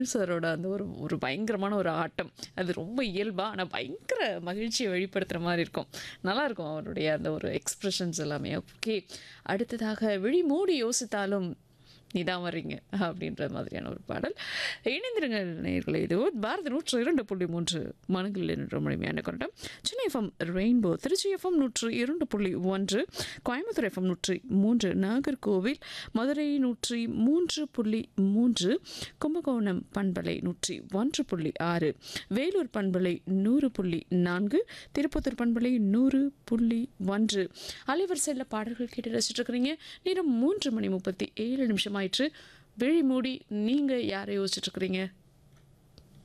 சாரோட அந்த ஒரு ஒரு பயங்கரமான ஒரு ஆட்டம் அது ரொம்ப இயல்பா ஆனா பயங்கர மகிழ்ச்சியை வெளிப்படுத்துற மாதிரி இருக்கும் நல்லா இருக்கும் அவருடைய அந்த ஒரு எக்ஸ்பிரஷன்ஸ் எல்லாமே ஓகே அடுத்ததாக விழி மூடி யோசித்தாலும் நீதான் வர்றீங்க அப்படின்ற மாதிரியான ஒரு பாடல் இணைந்திருங்க நேயர்களே இது பாரத நூற்று இரண்டு புள்ளி மூன்று மனங்களில் என்ற மணிமையான கொண்டம் Chennai FM rainbow Tiruchi FM நூற்று இரண்டு புள்ளி ஒன்று கோயம்புத்தூர் எஃப்எம் நூற்றி மூன்று நாகர்கோவில் மதுரை நூற்றி மூன்று புள்ளி மூன்று கும்பகோணம் பண்பலை நூற்றி ஒன்று புள்ளி ஆறு வேலூர் பண்பலை நூறு புள்ளி நான்கு திருப்பத்தூர் பண்பலை நூறு புள்ளி ஒன்று அலைவரிசையில் பாடல்கள் கேட்டு ரசிச்சுட்டு இருக்கிறீங்க நேரம் மூன்று மணி முப்பத்தி ஏழு நிமிஷம் ஆயிற்று விழி மூடி நீங்கள் யாரை யோசிச்சுட்டு இருக்கிறீங்க